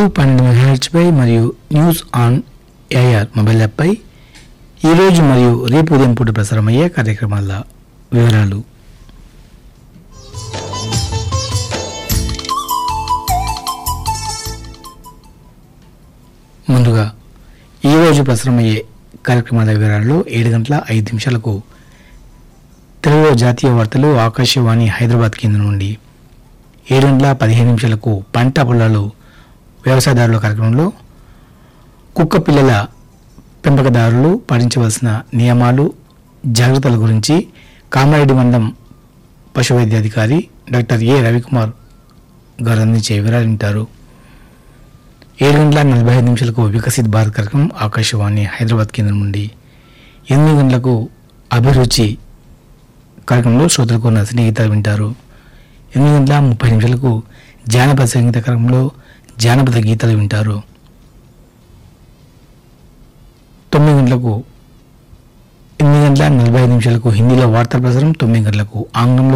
పన్నెండు మెగాహెచ్పై మరియు న్యూస్ ఆన్ ఏఆర్ మొబైల్ యాప్పై ఈరోజు మరియు రేపు ఉదయం పూట ప్రసారమయ్యే కార్యక్రమాల వివరాలు ముందుగా ఈరోజు ప్రసారమయ్యే కార్యక్రమాల వివరాల్లో ఏడు గంటల ఐదు నిమిషాలకు తెలుగులో జాతీయ వార్తలు ఆకాశవాణి హైదరాబాద్ కేంద్రం నుండి ఏడు గంటల పదిహేను నిమిషాలకు పంట పొలాలు వ్యవసాయదారుల కార్యక్రమంలో కుక్క పిల్లల పెంపకదారులు పాటించవలసిన నియమాలు జాగ్రత్తల గురించి కామారెడ్డి మండలం పశువైద్యాధికారి డాక్టర్ ఏ రవికుమార్ గారు అందించే వివరాలు వింటారు ఏడు గంటల నలభై ఐదు నిమిషాలకు వికసిత్ భారత్ కార్యక్రమం ఆకాశవాణి హైదరాబాద్ కేంద్రం నుండి ఎనిమిది గంటలకు అభిరుచి కార్యక్రమంలో శ్రోతలకు ఉన్న స్నేహితులు వింటారు ఎనిమిది గంటల ముప్పై నిమిషాలకు జానపద సంగీత కార్యక్రమంలో జానపద గీతాలు వింటారు తొమ్మిది గంటలకు ఎనిమిది గంటల నలభై ఐదు నిమిషాలకు హిందీలో వార్తా ప్రసారం తొమ్మిది గంటలకు ఆంగ్లంలో